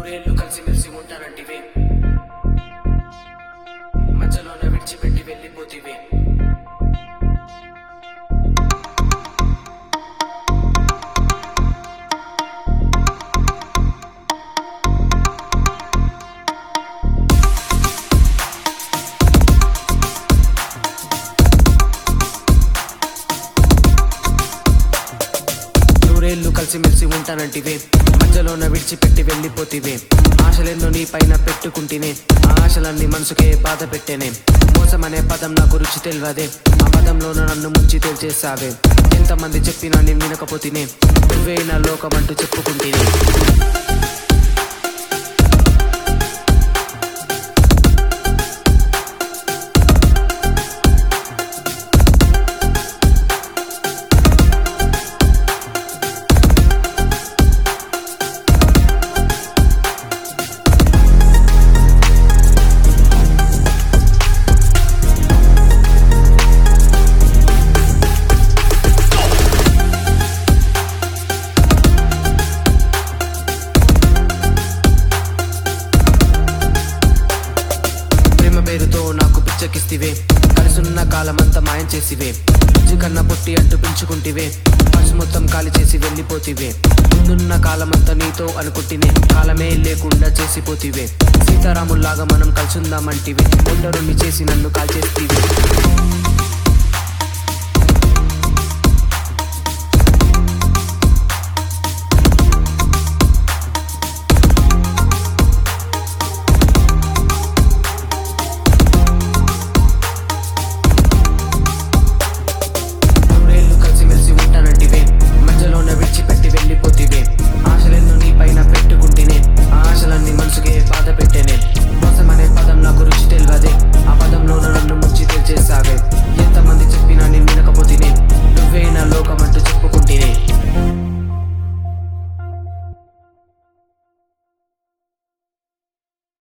నూరేళ్లు కలిసి మెలిసి ఉంటానంటివే మధ్యలోన విడిచిపెట్టి వెళ్ళిపోతివే నూరేళ్లు కలిసి మెలిసి ఉంటానంటివే మధ్యలోన విడిచిపెట్టి వెళ్ళిపోతివే ఆశలెన్నో నీ పైన పెట్టుకుంటేనే ఆ ఆశలన్నీ మనసుకే బాధ పెట్టేనే మోసం అనే పదం నాకు రుచి తెలియదే ఆ పదంలోన నన్ను ముంచి తేల్చేసావే ఎంతమంది చెప్పినా నేను వినకపోతేనే నువ్వే నా లోకం అంటూ చెప్పుకుంటేనే ప్రేమ పేరుతో నాకు పిచ్చకిస్తివే కలిసున్న కాలమంతా మాయం చేసివే కన్నా పొట్టి అంటూ పెంచుకుంటివే మనసు మొత్తం ఖాళీ చేసి వెళ్ళిపోతివే ముందున్న కాలమంతా నీతో అనుకుంటినే కాలమే లేకుండా చేసిపోతివే సీతారాముల్లాగా మనం కలిసుందామంటివే ఒంటరుని చేసి నన్ను కాల్చేస్తివే